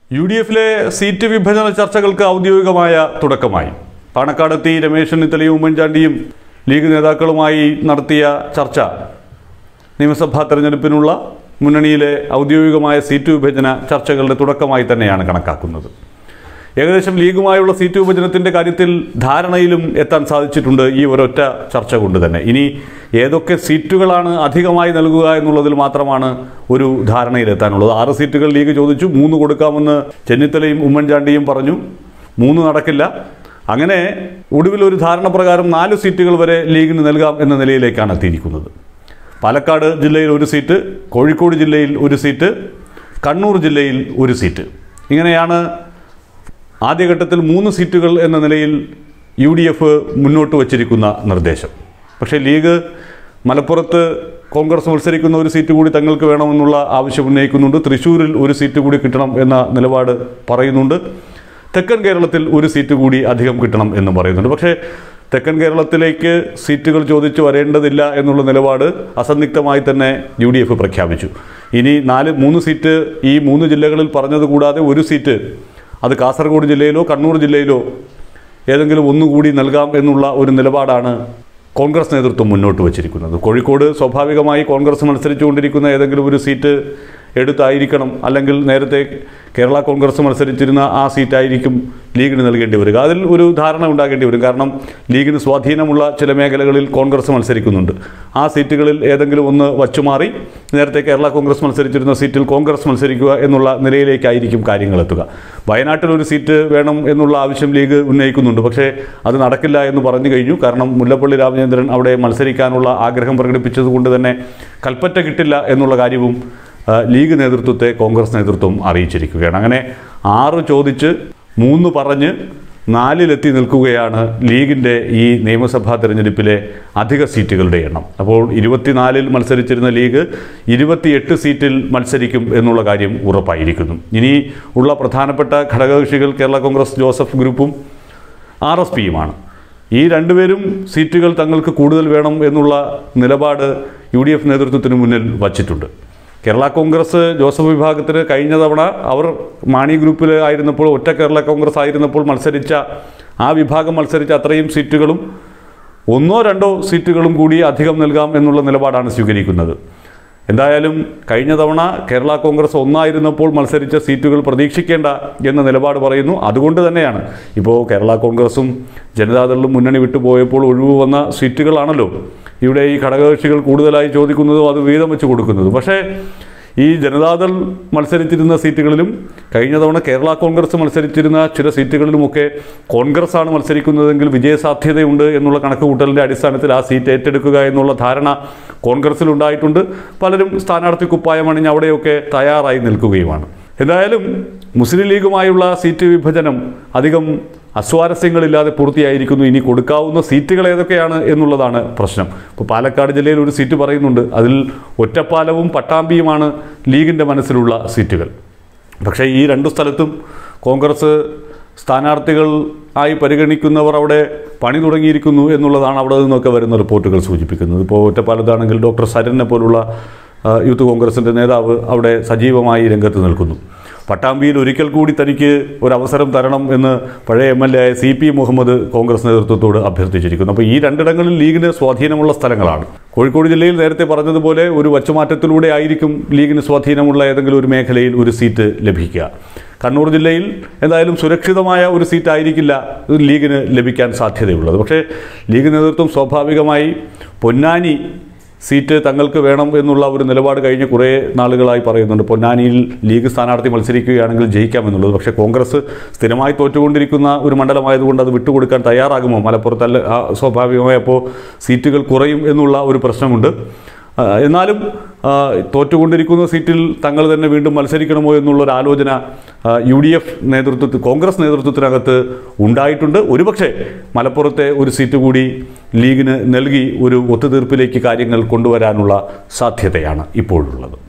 U D എഫിലെ seat വിഭജന ചർച്ചകൾക്ക് ഔദ്യോഗികമായ തുടക്കമായി പാണക്കാടെത്തി രമേശ് ചെന്നിത്തലയും ഉമ്മൻചാണ്ടിയും ലീഗ് നേതാക്കളുമായി നടത്തിയ ചർച്ച നിയമസഭാ തെരഞ്ഞെടുപ്പിനുള്ള മുന്നണിയിലെ ഔദ്യോഗികമായ സീറ്റ് വിഭജന ചർച്ചകളുടെ തുടക്കമായി തന്നെയാണ് കണക്കാക്കുന്നത് ഏകദേശം ലീഗുമായുള്ള സീറ്റ് വിഭജനത്തിൻ്റെ കാര്യത്തിൽ ധാരണയിലും എത്താൻ സാധിച്ചിട്ടുണ്ട് ഈ ഒരൊറ്റ ചർച്ച കൊണ്ട് തന്നെ ഇനി ഏതൊക്കെ സീറ്റുകളാണ് അധികമായി നൽകുക എന്നുള്ളതിൽ മാത്രമാണ് ഒരു ധാരണയിലെത്താനുള്ളത് ആറ് സീറ്റുകൾ ലീഗ് ചോദിച്ചു മൂന്ന് കൊടുക്കാമെന്ന് ചെന്നിത്തലയും ഉമ്മൻചാണ്ടിയും പറഞ്ഞു മൂന്ന് നടക്കില്ല അങ്ങനെ ഒടുവിൽ ഒരു ധാരണ പ്രകാരം നാല് സീറ്റുകൾ വരെ ലീഗിന് നൽകാം എന്ന നിലയിലേക്കാണ് എത്തിയിരിക്കുന്നത് പാലക്കാട് ജില്ലയിൽ ഒരു സീറ്റ് കോഴിക്കോട് ജില്ലയിൽ ഒരു സീറ്റ് കണ്ണൂർ ജില്ലയിൽ ഒരു സീറ്റ് ഇങ്ങനെയാണ് ആദ്യഘട്ടത്തിൽ മൂന്ന് സീറ്റുകൾ എന്ന നിലയിൽ യു ഡി എഫ് മുന്നോട്ട് വച്ചിരിക്കുന്ന നിർദ്ദേശം പക്ഷേ ലീഗ് മലപ്പുറത്ത് കോൺഗ്രസ് മത്സരിക്കുന്ന ഒരു സീറ്റ് കൂടി തങ്ങൾക്ക് വേണമെന്നുള്ള ആവശ്യം ഉന്നയിക്കുന്നുണ്ട് തൃശ്ശൂരിൽ ഒരു സീറ്റ് കൂടി കിട്ടണം എന്ന നിലപാട് പറയുന്നുണ്ട് തെക്കൻ കേരളത്തിൽ ഒരു സീറ്റ് കൂടി അധികം കിട്ടണം എന്ന് പറയുന്നുണ്ട് പക്ഷേ തെക്കൻ കേരളത്തിലേക്ക് സീറ്റുകൾ ചോദിച്ചു വരേണ്ടതില്ല എന്നുള്ള നിലപാട് അസന്നിഗ്ധമായി തന്നെ യു ഡി എഫ് പ്രഖ്യാപിച്ചു ഇനി നാല് മൂന്ന് സീറ്റ് ഈ മൂന്ന് ജില്ലകളിൽ പറഞ്ഞത് കൂടാതെ ഒരു സീറ്റ് അത് കാസർഗോഡ് ജില്ലയിലോ കണ്ണൂർ ജില്ലയിലോ ഏതെങ്കിലും ഒന്നുകൂടി നൽകാം എന്നുള്ള ഒരു നിലപാടാണ് കോൺഗ്രസ് നേതൃത്വം മുന്നോട്ട് വച്ചിരിക്കുന്നത് കോഴിക്കോട് സ്വാഭാവികമായി കോൺഗ്രസ് മത്സരിച്ചുകൊണ്ടിരിക്കുന്ന ഏതെങ്കിലും ഒരു സീറ്റ് എടുത്തായിരിക്കണം അല്ലെങ്കിൽ നേരത്തെ കേരള കോൺഗ്രസ് മത്സരിച്ചിരുന്ന ആ സീറ്റായിരിക്കും ലീഗിന് നൽകേണ്ടി വരിക അതിൽ ഒരു ധാരണ ഉണ്ടാകേണ്ടി വരും കാരണം ലീഗിന് സ്വാധീനമുള്ള ചില മേഖലകളിൽ കോൺഗ്രസ് മത്സരിക്കുന്നുണ്ട് ആ സീറ്റുകളിൽ ഏതെങ്കിലും ഒന്ന് വച്ചുമാറി നേരത്തെ കേരള കോൺഗ്രസ് മത്സരിച്ചിരുന്ന സീറ്റിൽ കോൺഗ്രസ് മത്സരിക്കുക എന്നുള്ള നിലയിലേക്കായിരിക്കും കാര്യങ്ങൾ എത്തുക വയനാട്ടിൽ ഒരു സീറ്റ് വേണം എന്നുള്ള ആവശ്യം ലീഗ് ഉന്നയിക്കുന്നുണ്ട് പക്ഷേ അത് നടക്കില്ല എന്ന് പറഞ്ഞു കഴിഞ്ഞു കാരണം മുല്ലപ്പള്ളി രാമചന്ദ്രൻ അവിടെ മത്സരിക്കാനുള്ള ആഗ്രഹം പ്രകടിപ്പിച്ചതുകൊണ്ട് തന്നെ കൽപ്പറ്റ കിട്ടില്ല എന്നുള്ള കാര്യവും ആ, ലീഗ് നേതൃത്വത്തെ കോൺഗ്രസ് നേതൃത്വം അറിയിച്ചിരിക്കുകയാണ് അങ്ങനെ ആറ് ചോദിച്ച് മൂന്ന് പറഞ്ഞ് നാലിലെത്തി നിൽക്കുകയാണ് ലീഗിൻ്റെ ഈ നിയമസഭാ തെരഞ്ഞെടുപ്പിലെ അധിക സീറ്റുകളുടെ എണ്ണം അപ്പോൾ ഇരുപത്തിനാലിൽ മത്സരിച്ചിരുന്ന ലീഗ് ഇരുപത്തിയെട്ട് സീറ്റിൽ മത്സരിക്കും എന്നുള്ള കാര്യം ഉറപ്പായിരിക്കുന്നു ഇനി ഉള്ള പ്രധാനപ്പെട്ട ഘടകകക്ഷികൾ കേരള കോൺഗ്രസ് ജോസഫ് ഗ്രൂപ്പും ആർ എസ് പിയുമാണ് ഈ രണ്ടുപേരും സീറ്റുകൾ തങ്ങൾക്ക് കൂടുതൽ വേണം എന്നുള്ള നിലപാട് യു ഡി എഫ് നേതൃത്വത്തിന് മുന്നിൽ വച്ചിട്ടുണ്ട് കേരള കോൺഗ്രസ് ജോസഫ് വിഭാഗത്തിന് കഴിഞ്ഞ തവണ അവർ മാണി ഗ്രൂപ്പിൽ ആയിരുന്നപ്പോൾ ഒറ്റ കേരള കോൺഗ്രസ് ആയിരുന്നപ്പോൾ മത്സരിച്ച ആ വിഭാഗം മത്സരിച്ച അത്രയും സീറ്റുകളും ഒന്നോ രണ്ടോ സീറ്റുകളും കൂടി അധികം നൽകാം എന്നുള്ള നിലപാടാണ് സ്വീകരിക്കുന്നത് എന്തായാലും കഴിഞ്ഞ തവണ കേരള കോൺഗ്രസ് ഒന്നായിരുന്നപ്പോൾ മത്സരിച്ച സീറ്റുകൾ പ്രതീക്ഷിക്കേണ്ട എന്ന നിലപാട് പറയുന്നു അതുകൊണ്ട് തന്നെയാണ് ഇപ്പോൾ കേരള കോൺഗ്രസും ജനതാദളും മുന്നണി വിട്ടുപോയപ്പോൾ ഒഴിവ് വന്ന സീറ്റുകളാണല്ലോ ഇവിടെ ഈ ഘടകകക്ഷികൾ കൂടുതലായി ചോദിക്കുന്നതും അത് വീതം വെച്ച് കൊടുക്കുന്നതും പക്ഷേ ഈ ജനതാദൾ മത്സരിച്ചിരുന്ന സീറ്റുകളിലും കഴിഞ്ഞ തവണ കേരള കോൺഗ്രസ് മത്സരിച്ചിരുന്ന ചില സീറ്റുകളിലുമൊക്കെ കോൺഗ്രസ് ആണ് മത്സരിക്കുന്നതെങ്കിൽ വിജയസാധ്യതയുണ്ട് എന്നുള്ള കണക്കുകൂട്ടലിൻ്റെ അടിസ്ഥാനത്തിൽ ആ സീറ്റ് ഏറ്റെടുക്കുക എന്നുള്ള ധാരണ കോൺഗ്രസിലുണ്ടായിട്ടുണ്ട് പലരും സ്ഥാനാർത്ഥി കുപ്പായം അണിഞ്ഞ് അവിടെയൊക്കെ തയ്യാറായി നിൽക്കുകയുമാണ് എന്തായാലും മുസ്ലിം ലീഗുമായുള്ള സീറ്റ് വിഭജനം അധികം അസ്വാരസ്യങ്ങളില്ലാതെ പൂർത്തിയായിരിക്കുന്നു ഇനി കൊടുക്കാവുന്ന സീറ്റുകൾ ഏതൊക്കെയാണ് എന്നുള്ളതാണ് പ്രശ്നം ഇപ്പോൾ പാലക്കാട് ജില്ലയിൽ ഒരു സീറ്റ് പറയുന്നുണ്ട് അതിൽ ഒറ്റപ്പാലവും പട്ടാമ്പിയുമാണ് ലീഗിൻ്റെ മനസ്സിലുള്ള സീറ്റുകൾ പക്ഷേ ഈ രണ്ടു സ്ഥലത്തും കോൺഗ്രസ് സ്ഥാനാർത്ഥികൾ ആയി പരിഗണിക്കുന്നവർ അവിടെ പണി തുടങ്ങിയിരിക്കുന്നു എന്നുള്ളതാണ് അവിടെ നിന്നൊക്കെ വരുന്ന റിപ്പോർട്ടുകൾ സൂചിപ്പിക്കുന്നത് ഇപ്പോൾ ഒറ്റപ്പാലത്താണെങ്കിൽ ഡോക്ടർ സരനെ പോലുള്ള ആ, യൂത്ത് കോൺഗ്രസിൻ്റെ നേതാവ് അവിടെ സജീവമായി രംഗത്ത് നിൽക്കുന്നു പട്ടാമ്പിയിൽ ഒരിക്കൽ കൂടി തനിക്ക് ഒരു അവസരം തരണം എന്ന് പഴയ എം എൽ എ ആയ സി പി മുഹമ്മദ് കോൺഗ്രസ് നേതൃത്വത്തോട് അഭ്യർത്ഥിച്ചിരിക്കുന്നു അപ്പോൾ ഈ രണ്ടിടങ്ങളിൽ ലീഗിന് സ്വാധീനമുള്ള സ്ഥലങ്ങളാണ് കോഴിക്കോട് ജില്ലയിൽ നേരത്തെ പറഞ്ഞതുപോലെ ഒരു വച്ചുമാറ്റത്തിലൂടെ ആയിരിക്കും ലീഗിന് സ്വാധീനമുള്ള ഏതെങ്കിലും ഒരു മേഖലയിൽ ഒരു സീറ്റ് ലഭിക്കുക കണ്ണൂർ ജില്ലയിൽ എന്തായാലും സുരക്ഷിതമായ ഒരു സീറ്റായിരിക്കില്ല ലീഗിന് ലഭിക്കാൻ സാധ്യതയുള്ളത് പക്ഷേ ലീഗ് നേതൃത്വം സ്വാഭാവികമായി പൊന്നാനി സീറ്റ് തങ്ങൾക്ക് വേണം എന്നുള്ള ഒരു നിലപാട് കഴിഞ്ഞ് കുറേ നാളുകളായി പറയുന്നുണ്ട് പൊന്നാനിയിൽ ലീഗ് സ്ഥാനാർത്ഥി മത്സരിക്കുകയാണെങ്കിൽ ജയിക്കാമെന്നുള്ളത് പക്ഷേ കോൺഗ്രസ് സ്ഥിരമായി തോറ്റുകൊണ്ടിരിക്കുന്ന ഒരു മണ്ഡലമായതുകൊണ്ട് അത് വിട്ടുകൊടുക്കാൻ തയ്യാറാകുമോ മലപ്പുറത്തല്ല ആ, സ്വാഭാവികമായി അപ്പോൾ സീറ്റുകൾ കുറയും എന്നുള്ള ഒരു പ്രശ്നമുണ്ട് ആ, എന്നാലും ആ, തോറ്റുകൊണ്ടിരിക്കുന്ന സീറ്റിൽ തങ്ങൾ തന്നെ വീണ്ടും മത്സരിക്കണമോ എന്നുള്ളൊരു ആലോചന യു ഡി എഫ് നേതൃത്വത്തിൽ കോൺഗ്രസ് നേതൃത്വത്തിനകത്ത് ഉണ്ടായിട്ടുണ്ട് ഒരുപക്ഷെ മലപ്പുറത്തെ ഒരു സീറ്റ് കൂടി ലീഗിന് നൽകി ഒരു ഒത്തുതീർപ്പിലേക്ക് കാര്യങ്ങൾ കൊണ്ടുവരാനുള്ള സാധ്യതയാണ് ഇപ്പോഴുള്ളത്